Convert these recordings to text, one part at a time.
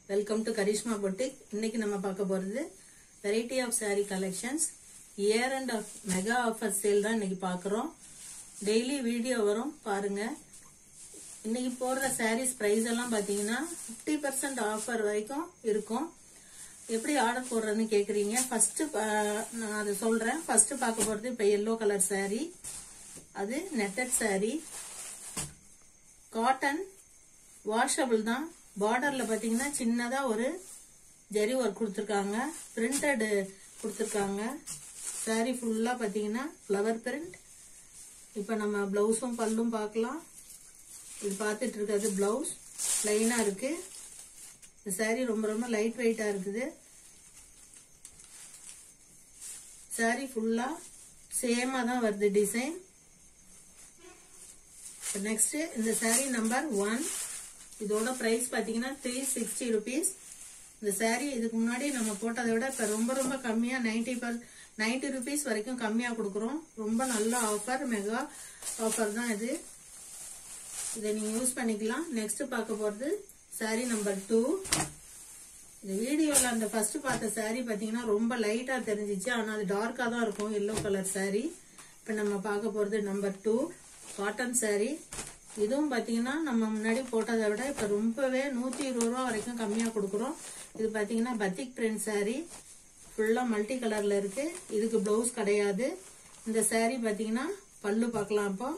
welcome to Karishma boutique இன்னைக்கு நம்ம பார்க்க போறது variety of saree collections year and of mega offer sale தான் இன்னைக்கு பார்க்குறோம் டெய்லி வீடியோ வரும் பாருங்க இன்னைக்கு போடுற sarees பிரைஸ் எல்லாம் பார்த்தீங்கன்னா ஃபிஃப்டி பர்சன்ட் ஆஃபர் வரைக்கும் இருக்கும் எப்படி ஆர்டர் போடுறதுன்னு கேட்குறீங்க ஃபர்ஸ்ட் நான் அதை சொல்றேன் ஃபர்ஸ்ட் பார்க்க போறது இப்போ எல்லோ கலர் saree அது நெட்டட் saree காட்டன் வாஷபிள் தான் பார்டர்ல பாத்தீங்கன்னா சின்னதா ஒரு ஜரி ஒர்க் கொடுத்துருக்காங்க பிரிண்டட் கொடுத்துருக்காங்க saree ஃபுல்லா பாத்தீங்கன்னா ஃப்ளவர் பிரிண்ட் இப்போ நம்ம பிளவுஸும் பல்லும் பார்க்கலாம் இது பார்த்துட்டு இருக்கிறது பிளவுஸ் லைனா இருக்கு இந்த saree ரொம்ப ரொம்ப லைட் வெயிட்டா இருக்குது saree ஃபுல்லா சேமா தான் வருது டிசைன் நெக்ஸ்ட் இந்த saree நம்பர் ஒன் இதோட பிரைஸ் பாத்தீங்கன்னா த்ரீ சிக்ஸ்டி ருபீஸ் இந்த saree இதுக்கு முன்னாடி நம்ம போட்டதை விட இப்ப ரொம்ப ரொம்ப கம்மியா நைன்டி பர் நைன்டி ருபீஸ் வரைக்கும் கம்மியா கொடுக்குறோம் ரொம்ப நல்ல ஆஃபர் மெகா ஆஃபர் தான் இது இதை நீங்க யூஸ் பண்ணிக்கலாம் நெக்ஸ்ட் பார்க்க போறது saree நம்பர் டூ இந்த வீடியோல அந்த ஃபர்ஸ்ட் பார்த்த saree பாத்தீங்கன்னா ரொம்ப லைட்டா தெரிஞ்சிச்சு ஆனா அது டார்க்கா தான் இருக்கும் எல்லோ கலர் saree இப்ப நம்ம பார்க்க போறது நம்பர் டூ காட்டன் saree இதுவும் பாத்தீங்கன்னா நம்ம முன்னாடி போட்டதை விட இப்ப ரொம்பவே நூத்தி இருபது ரூபா வரைக்கும் கம்மியா கொடுக்குறோம் இது பாத்தீங்கன்னா பத்திக் பிரிண்ட் saree ஃபுல்லா மல்டி கலர்ல இருக்கு இதுக்கு பிளவுஸ் கிடையாது இந்த saree பாத்தீங்கன்னா பல்லு பார்க்கலாம் இப்போ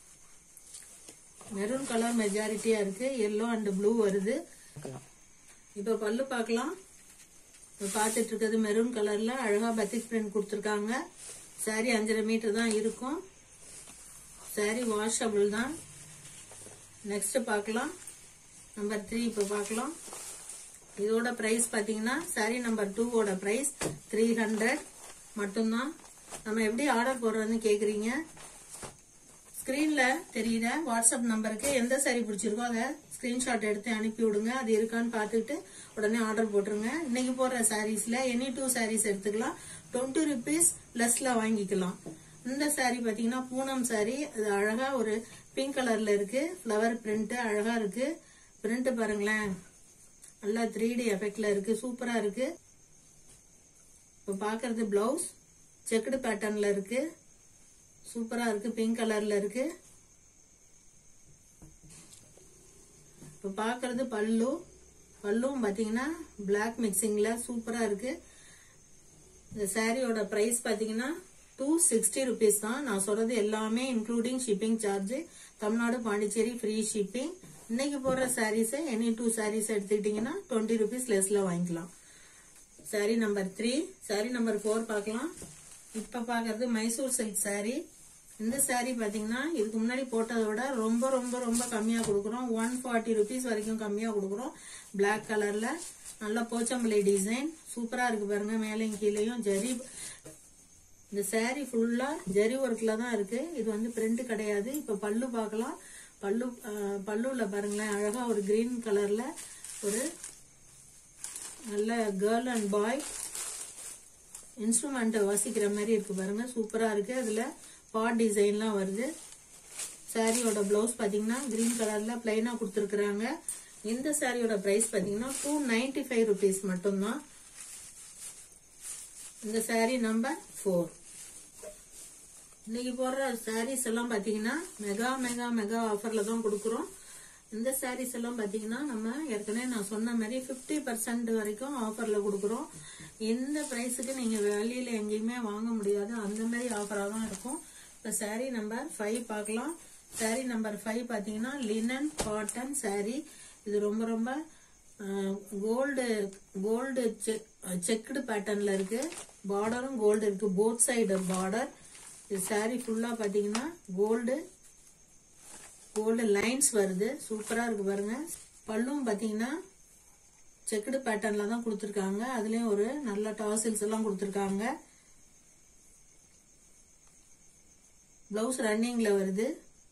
மெரூன் கலர் மெஜாரிட்டியா இருக்கு எல்லோ அண்ட் ப்ளூ வருது இப்ப பல்லு பார்க்கலாம் இப்ப பார்த்துட்டு இருக்கிறது மெரூன் கலர்ல அழகா பத்திக் பிரிண்ட் கொடுத்துருக்காங்க saree அஞ்சரை மீட்டர் தான் இருக்கும் saree வாஷபிள் தான் நெக்ஸ்ட் பார்க்கலாம் நம்பர் த்ரீ இப்போ பார்க்கலாம் இதோட பிரைஸ் பாத்தீங்கன்னா saree நம்பர் டூவோட பிரைஸ் த்ரீ ஹண்ட்ரட் மட்டும்தான் நம்ம எப்படி ஆர்டர் போடுறதுன்னு கேக்குறீங்க ஸ்கிரீன்ல தெரியுற வாட்ஸ்அப் நம்பருக்கு எந்த saree பிடிச்சிருக்கோ அதை ஸ்கிரீன்ஷாட் எடுத்து அனுப்பி விடுங்க அது இருக்கான்னு பார்த்துட்டு உடனே ஆர்டர் போட்டுருங்க இன்னைக்கு போடுற சாரீஸ்ல எனி டூ சாரீஸ் எடுத்துக்கலாம் டுவெண்ட்டி ருபீஸ் லெஸ்ல வாங்கிக்கலாம் இந்த saree பாத்தீங்கன்னா பூனம் saree அது அழகா ஒரு பிங்க் கலர்ல இருக்கு ஃப்ளவர் பிரிண்ட் அழகா இருக்கு பிரிண்ட் பாருங்களேன் நல்லா த்ரீ டி எஃபெக்ட்ல இருக்கு சூப்பரா இருக்கு இப்ப பாக்குறது பிளவுஸ் செக்குடு பேட்டர்ன்ல இருக்கு சூப்பரா இருக்கு பிங்க் கலர்ல இருக்கு இப்ப பாக்குறது பல்லு பல்லும் பாத்தீங்கன்னா பிளாக் மிக்சிங்ல சூப்பரா இருக்கு இந்த சாரியோட பிரைஸ் பாத்தீங்கன்னா டூ சிக்ஸ்டி ருபீஸ் தான் நான் சொல்றது எல்லாமே including shipping charge Tamil Nadu Pondicherry free shipping இன்னைக்கு போடுற சாரீஸ் எனி டூ சாரீஸ் எடுத்துக்கிட்டீங்கன்னா டுவெண்ட்டி ருபீஸ் லெஸ்ல வாங்கிக்கலாம் sari number three sari number four பார்க்கலாம் இப்ப பாக்குறது மைசூர் சில்க் சாரி இந்த சாரி பாத்தீங்கன்னா இதுக்கு முன்னாடி போட்டதை விட ரொம்ப ரொம்ப ரொம்ப கம்மியா கொடுக்குறோம் ஒன் ஃபார்ட்டி ருபீஸ் வரைக்கும் கம்மியா கொடுக்குறோம் பிளாக் கலர்ல நல்லா போச்சம்பள்ளி டிசைன் சூப்பரா இருக்கு பாருங்க மேலையும் கீழேயும் ஜரி இந்த saree ஃபுல்லா ஜரி ஒர்க்ல தான் இருக்கு இது வந்து பிரிண்ட் கிடையாது இப்ப பல்லு பார்க்கலாம் பல்லு அஹ், பல்லுல பாருங்களேன் அழகா ஒரு கிரீன் கலர்ல ஒரு நல்ல கேர்ள் அண்ட் பாய் இன்ஸ்ட்ருமெண்ட் வாசிக்கிற மாதிரி இருக்கு பாருங்க சூப்பரா இருக்கு அதுல பாட் டிசைன்லாம் வருது சாரியோட பிளவுஸ் பாத்தீங்கன்னா கிரீன் கலர்ல பிளைனா கொடுத்துருக்காங்க இந்த சாரியோட பிரைஸ் பாத்தீங்கன்னா டூ நைன்டி ஃபைவ் ருபீஸ் மட்டும்தான் இந்த சாரி நம்பர் ஃபோர் இன்னைக்கு போடுற சாரீஸ் எல்லாம் பாத்தீங்கன்னா மெகா மெகா மெகா ஆஃபர்ல தான் கொடுக்குறோம் இந்த சாரீஸ் எல்லாம் பாத்தீங்கன்னா நம்ம ஏற்கனவே நான் சொன்ன மாதிரி 50% பர்சன்ட் வரைக்கும் ஆஃபர்ல கொடுக்குறோம் இந்த பிரைஸுக்கு நீங்க வெளியில எங்கேயுமே வாங்க முடியாது அந்த மாதிரி ஆஃபரா தான் இருக்கும் இப்ப சாரி நம்பர் ஃபைவ் பார்க்கலாம் சாரி நம்பர் ஃபைவ் பாத்தீங்கன்னா லினன் காட்டன் சாரி இது ரொம்ப ரொம்ப கோல்டு கோல்டு செக்குடு பேட்டர்ன்ல இருக்கு பார்டரும் கோல்டு இருக்கு போத் சைடு பார்டர் இது saree ஃபுல்லா பாத்தீங்கன்னா கோல்டு கோல்டு லைன்ஸ் வருது சூப்பரா இருக்கு பாருங்க பல்லும் பாத்தீங்கன்னா செக்குடு பேட்டர்ன்ல தான் கொடுத்துருக்காங்க அதுலயும் ஒரு நல்ல டாசில்ஸ் எல்லாம் கொடுத்துருக்காங்க பிளவுஸ் ரன்னிங்ல வருது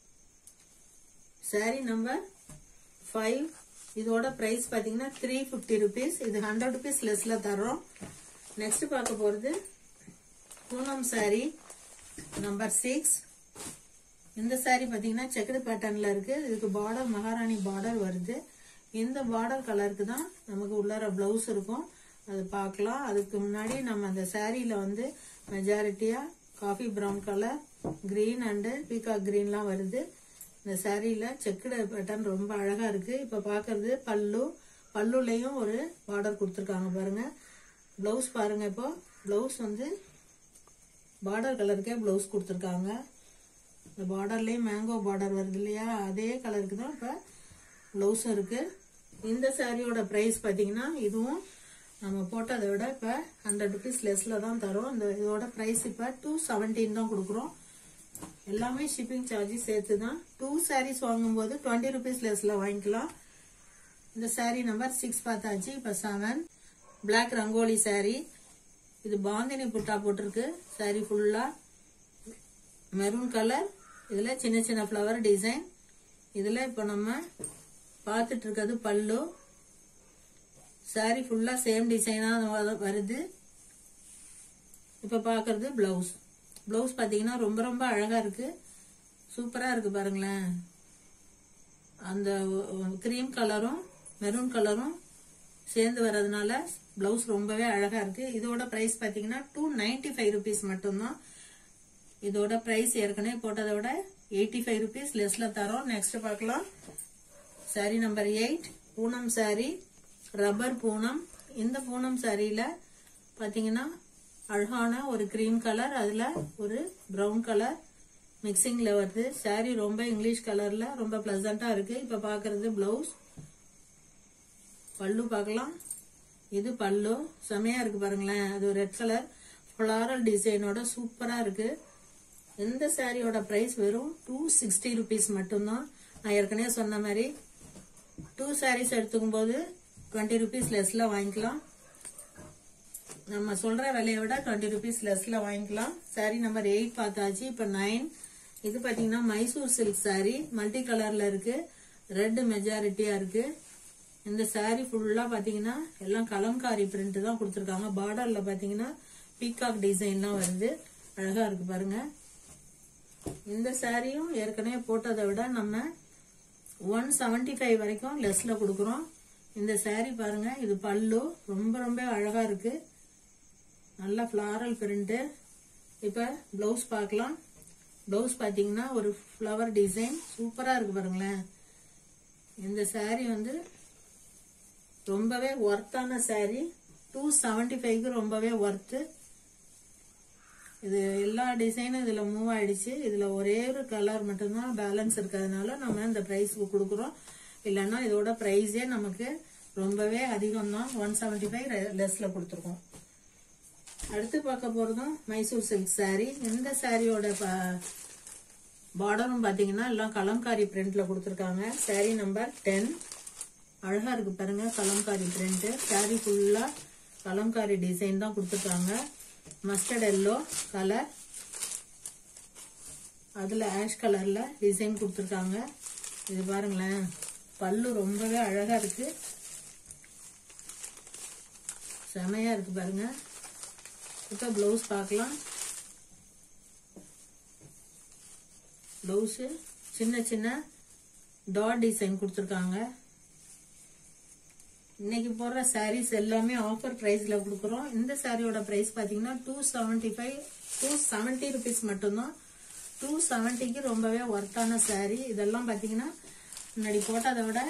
saree நம்பர் ஃபைவ் இதோட பிரைஸ் பாத்தீங்கன்னா த்ரீ ஃபிஃப்டி ருபீஸ் இது ஹண்ட்ரட் ருபீஸ் லெஸ்ல தர்றோம் நெக்ஸ்ட் பார்க்க போறது பூனம் saree நம்பர் சிக்ஸ் இந்த saree பாத்தீங்கன்னா செக்குடு பேட்டர்ன்ல இருக்கு இதுக்கு பார்டர் மகாராணி பார்டர் வருது இந்த பார்டர் கலருக்கு தான் நமக்கு உள்ளார பிளவுஸ் இருக்கும் அது பார்க்கலாம் அதுக்கு முன்னாடி நம்ம அந்த சாரியில வந்து மெஜாரிட்டியா coffee brown colour green and peacock கிரீன்லாம் வருது இந்த சாரியில செக்குடு பேட்டர்ன் ரொம்ப அழகா இருக்கு இப்ப பாக்குறது பல்லு பல்லுலயும் ஒரு பார்டர் கொடுத்துருக்காங்க பாருங்க பிளவுஸ் பாருங்க இப்போ பிளவுஸ் வந்து பார்டர் கலருக்கே பிளவுஸ் கொடுத்துருக்காங்க இந்த பார்டர்லயே மேங்கோ பார்டர் வருது இல்லையா அதே கலருக்கு தான் இப்போ ப்ளவுஸும் இருக்கு இந்த சாரியோட ப்ரைஸ் பார்த்தீங்கன்னா இதுவும் நம்ம போட்டதை விட இப்போ ஹண்ட்ரட் ருபீஸ் லெஸ்ல தான் தரோம் இந்த இதோட ப்ரைஸ் இப்போ டூ செவன்டீன் தான் கொடுக்குறோம் எல்லாமே ஷிப்பிங் சார்ஜஸ் சேர்த்து தான் டூ சாரீஸ் வாங்கும்போது டுவெண்ட்டி ருபீஸ் லெஸ்ல வாங்கிக்கலாம் இந்த சாரீ நம்பர் சிக்ஸ் பார்த்தாச்சு இப்போ செவன் பிளாக் ரங்கோலி சாரீ இது பாந்தினி புட்டா போட்டிருக்கு சாரீ ஃபுல்லா மெரூன் கலர் இதுல சின்ன சின்ன ஃப்ளவர் டிசைன் இதுல இப்போ நம்ம பார்த்துட்டு இருக்கிறது பல்லு சாரி ஃபுல்லா சேம் டிசைனா வருது இப்ப பாக்குறது பிளவுஸ் பிளவுஸ் பாத்தீங்கன்னா ரொம்ப ரொம்ப அழகா இருக்கு சூப்பரா இருக்கு பாருங்களேன் அந்த கிரீம் கலரும் மெரூன் கலரும் சேர்ந்து வர்றதுனால பிளவுஸ் ரொம்பவே அழகா இருக்கு இதோட பிரைஸ் பாத்தீங்கன்னா டூ நைன்டி ஃபைவ் ருபீஸ் மட்டும்தான் இதோட பிரைஸ் ஏற்கனவே போட்டதை விட எயிட்டி ஃபைவ் ருபீஸ் லெஸ்ல தரோம் நெக்ஸ்ட் பார்க்கலாம் sorry number eight Poonam saree rubber Poonam இந்த பூனம் சாரியில பாத்தீங்கன்னா அழகான ஒரு கிரீம் கலர் அதுல ஒரு பிரவுன் கலர் மிக்சிங்ல வருது சாரி ரொம்ப இங்கிலீஷ் கலர்ல ரொம்ப பிளசண்டா இருக்கு இப்ப பாக்குறது பிளவுஸ் பல்லு பார்க்கலாம் இது பல்லு செமையா இருக்கு பாருங்களேன் அது ரெட் கலர் ஃபிளாரல் டிசைனோட சூப்பரா இருக்கு இந்த சாரியோட பிரைஸ் வெறும் டூ சிக்ஸ்டி ருபீஸ் மட்டும்தான் நான் ஏற்கனவே சொன்ன மாதிரி டூ சாரீஸ் எடுத்துக்கும் போது டுவெண்ட்டி ருபீஸ் லெஸ்ல வாங்கிக்கலாம் நம்ம சொல்ற விலையை விட டுவெண்ட்டி ருபீஸ் லெஸ்ல வாங்கிக்கலாம் சாரி நம்பர் எயிட் பார்த்தாச்சு இப்ப நைன் இது பாத்தீங்கன்னா மைசூர் சில்க் சாரி மல்டி கலர்ல இருக்கு ரெட் மெஜாரிட்டியா இருக்கு இந்த சாரி ஃபுல்லா பாத்தீங்கன்னா எல்லாம் கலம்காரி பிரிண்ட் தான் கொடுத்துருக்காங்க பார்டர்ல பாத்தீங்கன்னா பீகாக் டிசைன்லாம் வருது அழகா இருக்கு பாருங்க இந்த சாரியும் ஏற்கனவே போட்டதை விட நம்ம ஒன் செவன்டி ஃபைவ் வரைக்கும் லெஸ்ல கொடுக்குறோம் இந்த சாரி பாருங்க இது பல்லு ரொம்ப ரொம்ப அழகா இருக்கு நல்ல ஃபிளாரல் பிரிண்ட் இப்ப பிளவுஸ் பார்க்கலாம் பிளவுஸ் பாத்தீங்கன்னா ஒரு ஃப்ளவர் டிசைன் சூப்பரா இருக்கு பாருங்களேன் இந்த சாரி வந்து ரொம்பவே ஒர்த்தான சாரி டூ செவன்டி ஃபைவ்க்கு ரொம்பவே ஒர்த்து இது எல்லா டிசைனும் இதுல மூவ் ஆயிடுச்சு இதுல ஒரே ஒரு கலர் மட்டும்தான் பேலன்ஸ் இருக்கிறதுனால நம்ம இந்த பிரைஸ்க்கு கொடுக்குறோம் இல்லைன்னா இதோட பிரைஸே நமக்கு ரொம்பவே அதிகம் தான் ஒன் செவன்டி ஃபைவ் லெஸ்ல கொடுத்துருக்கோம் அடுத்து பார்க்க போறதும் மைசூர் சில்க் saree இந்த சாரியோட பார்டரும் பாத்தீங்கன்னா எல்லாம் கலம்காரி பிரிண்ட்ல கொடுத்துருக்காங்க saree நம்பர் டென் அழகா இருக்கு பாருங்க கலம்காரி பிரிண்ட் saree ஃபுல்லா கலம்காரி டிசைன் தான் கொடுத்துருக்காங்க மஸ்டர்ட் எல்லோ கலர் அதுல ஆஷ் கலர்ல டிசைன் கொடுத்துருக்காங்க இது பாருங்களேன் பல்லு ரொம்பவே அழகா இருக்கு செமையா இருக்கு பாருங்க இப்போ பிளவுஸ் பார்க்கலாம் பிளவுஸ் சின்ன சின்ன டாட் டிசைன் கொடுத்துருக்காங்க இன்னைக்கு போடுற சாரீஸ் எல்லாமே ஆஃபர் பிரைஸ்ல கொடுக்குறோம் இந்த சாரியோட பிரைஸ் பாத்தீங்கன்னா two seventy five two seventy rupees மட்டும்தான் டூ செவன்ட்டிக்கு ரொம்பவே ஒர்த்தான சாரி இதெல்லாம் பாத்தீங்கன்னா முன்னாடி போட்டதை விட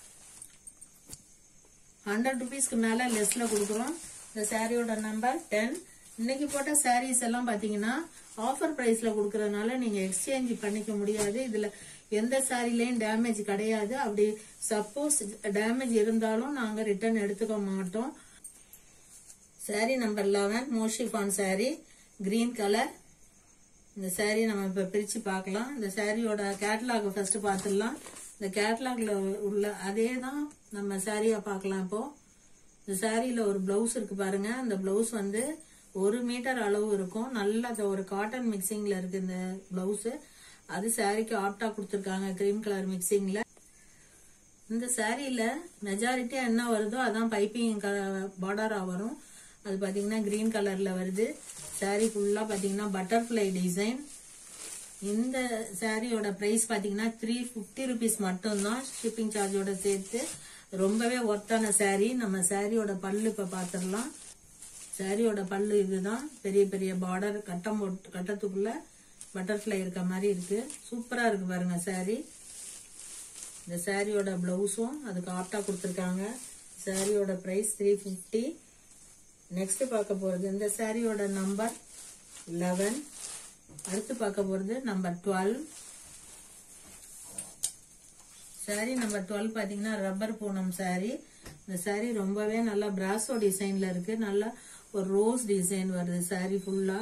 ஹண்ட்ரட் ருபீஸ்க்கு மேல லெஸ்ல கொடுக்குறோம் இந்த சாரியோட நம்பர் டென் இன்னைக்கு போட்ட சாரீஸ் எல்லாம் பாத்தீங்கன்னா ஆஃபர் பிரைஸ்ல கொடுக்கறதுனால நீங்க எக்ஸ்சேஞ்ச் பண்ணிக்க முடியாது இதுல எந்த சாரிலையும் டேமேஜ் கிடையாது அப்படி சப்போஸ் டேமேஜ் இருந்தாலும் நாங்க ரிட்டர்ன் எடுத்துக்க மாட்டோம் சாரி நம்பர் லெவன் மோஷிஃபான் சாரி கிரீன் கலர் இந்த சாரி நம்ம இப்ப பிரிச்சு பார்க்கலாம் இந்த சாரியோட கேட்டலாக் ஃபர்ஸ்ட் பார்த்துடலாம் இந்த கேட்டலாக்ல உள்ள அதே தான் நம்ம சாரியா பார்க்கலாம் இப்போ இந்த சாரியில ஒரு பிளவுஸ் இருக்கு பாருங்க அந்த பிளவுஸ் வந்து ஒரு மீட்டர் அளவு இருக்கும் நல்ல அந்த ஒரு காட்டன் மிக்சிங்ல இருக்கு இந்த பிளவுஸ் அது சாரிக்கு ஆப்டா கொடுத்துருக்காங்க கிரீம் கலர் மிக்சிங்ல இந்த சாரியில மெஜாரிட்டியா என்ன வருதோ அதான் பைப்பிங் பார்டரா வரும் அது பாத்தீங்கன்னா கிரீன் கலர்ல வருது சாரி ஃபுல்லா பாத்தீங்கன்னா பட்டர்ஃபிளை டிசைன் இந்த சாரியோட பிரைஸ் பாத்தீங்கன்னா த்ரீ ஃபிஃப்டி ருபீஸ் மட்டும்தான் ஷிப்பிங் சார்ஜோட சேர்த்து ரொம்பவே ஒர்த்தான saree நம்ம சாரியோட பல்லு இப்ப பாத்திரலாம் சாரியோட பல்லு இதுதான் பெரிய பெரிய பார்டர் கட்டம் போட்டு கட்டத்துக்குள்ள பட்டர்ஃப்ளை இருக்க மாதிரி இருக்கு சூப்பரா இருக்கு பாருங்க saree இந்த சாரியோட பிளவுஸும் அதுக்கு ஆப்டா கொடுத்துருக்காங்க சாரியோட பிரைஸ் த்ரீ ஃபிஃப்டி நெக்ஸ்ட் பார்க்க போறது இந்த சாரியோட நம்பர் லெவன் அடுத்து பார்க்க போறது number twelve saree number twelve பாத்தீங்கன்னா ரப்பர் பூனம் சாரி இந்த சாரி ரொம்பவே நல்லா பிராசோ டிசைன்ல இருக்கு நல்லா ஒரு ரோஸ் டிசைன் வருது சாரி ஃபுல்லா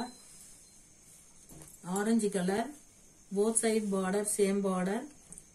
orange colour both side border same border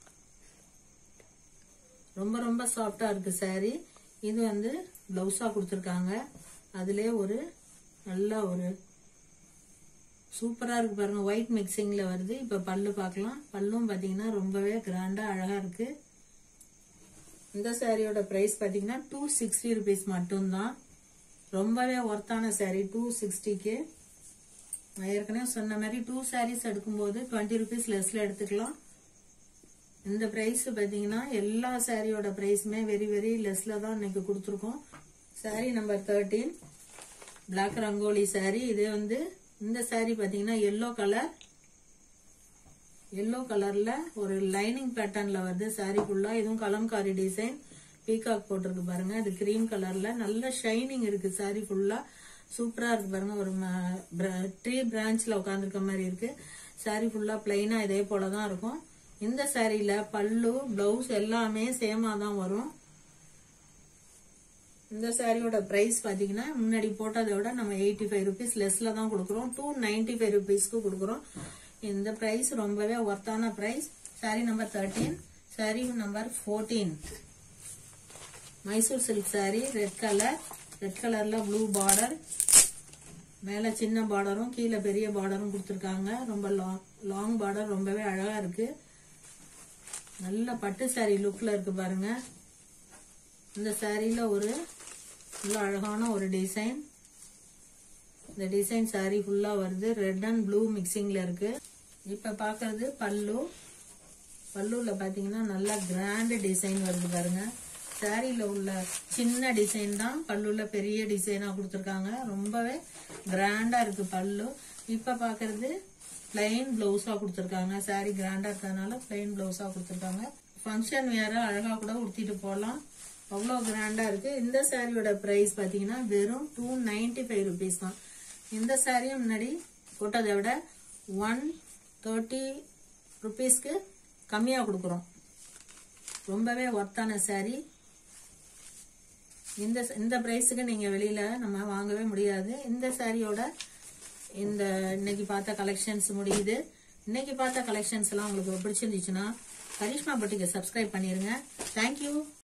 ரொம்ப ரொம்ப சாஃப்டா இருக்கு சாரி இது வந்து பிளவுஸா கொடுத்துருக்காங்க அதுலயே ஒரு நல்ல ஒரு சூப்பரா இருக்கு பாருங்க ஒயிட் மிக்சிங்ல வருது இப்ப பல்லு பார்க்கலாம் பல்லும் பாத்தீங்கன்னா ரொம்பவே கிராண்டா அழகா இருக்கு இந்த சாரியோட பிரைஸ் பாத்தீங்கன்னா டூ சிக்ஸ்டி ருபீஸ் மட்டும்தான் ரொம்பவே ஒர்த்தான சாரி டூ சிக்ஸ்டிக்கு நான் ஏற்கனவே சொன்ன மாதிரி டூ சாரீஸ் எடுக்கும்போது டுவெண்ட்டி ருபீஸ் லெஸ்ல எடுத்துக்கலாம் இந்த பிரைஸ் பாத்தீங்கன்னா எல்லா சாரியோட பிரைஸுமே வெரி வெரி லெஸ்ல தான் இன்னைக்கு கொடுத்துருக்கோம் saree number thirteen black rangoli saree இது வந்து இந்த சாரி பாத்தீங்கன்னா எல்லோ கலர் எல்லோ கலர்ல ஒரு லைனிங் பேட்டர்ன்ல வருது சாரி ஃபுல்லா இதுவும் கலம்காரி டிசைன் பீகாக் போட்டிருக்கு பாருங்க இது கிரீம் கலர்ல நல்ல ஷைனிங் இருக்கு சாரி ஃபுல்லா சூப்பரா இருக்கு பாருங்க ஒரு ட்ரீ பிரான்ச்ல உட்காந்துருக்க மாதிரி இருக்கு சாரி ஃபுல்லா பிளைனா இதே போலதான் இருக்கும் இந்த சாரியில பல்லு பிளவுஸ் எல்லாமே சேமா தான் வரும் இந்த சாரியோட பிரைஸ் பாத்தீங்கன்னா முன்னாடி போட்டதை விட நம்ம எயிட்டி ஃபைவ் ருபீஸ் லெஸ்ல தான் கொடுக்குறோம் டூ நைன்டி ஃபைவ் ருபீஸ்க்கு கொடுக்குறோம் இந்த பிரைஸ் ரொம்பவே ஒர்த்தான price saree number thirteen saree number fourteen Mysore silk saree red colour red கலர்ல ப்ளூ பார்டர் மேல சின்ன பார்டரும் கீழே பெரிய பார்டரும் கொடுத்துருக்காங்க ரொம்ப லாங் லாங் பார்டர் ரொம்பவே அழகா இருக்கு நல்ல பட்டு சாரி லுக்ல இருக்கு பாருங்க இந்த சாரியில ஒரு நல்ல அழகான ஒரு டிசைன் இந்த டிசைன் சாரி ஃபுல்லா வருது ரெட் அண்ட் ப்ளூ மிக்சிங்ல இருக்கு இப்ப பாக்குறது பல்லு பல்லுல பாத்தீங்கன்னா நல்லா கிராண்ட் டிசைன் வருது பாருங்க சாரியில உள்ள சின்ன டிசைன் தான் பல்லுல பெரிய டிசைனா கொடுத்துருக்காங்க ரொம்பவே கிராண்டா இருக்கு பல்லு இப்ப பாக்குறது பிளைன் பிளவுஸா கொடுத்துருக்காங்க சாரி கிராண்டா இருக்கிறதுனால பிளைன் பிளவுஸா கொடுத்துருக்காங்க ஃபங்க்ஷன் வேற அழகா கூட உடுத்திட்டு போகலாம் அவ்வளோ கிராண்டா இருக்கு இந்த சாரியோட பிரைஸ் பாத்தீங்கன்னா வெறும் டூ நைன்டி ஃபைவ் ருபீஸ் தான் இந்த சாரியும் முன்னாடி போட்டதை விட ஒன் தேர்ட்டி ருபீஸ்க்கு கம்மியாக கொடுக்குறோம் ரொம்பவே ஒர்த்தான சாரி இந்த இந்த பிரைஸுக்கு நீங்க வெளியில நம்ம வாங்கவே முடியாது இந்த சாரியோட இந்த இன்னைக்கு பார்த்த கலெக்ஷன்ஸ் முடியுது இன்னைக்கு பார்த்த கலெக்ஷன்ஸ் எல்லாம் உங்களுக்கு பிடிச்சிருந்துச்சுன்னா கரிஷ்மா பட்டிக்கு சப்ஸ்கிரைப் பண்ணிருங்க தேங்க்யூ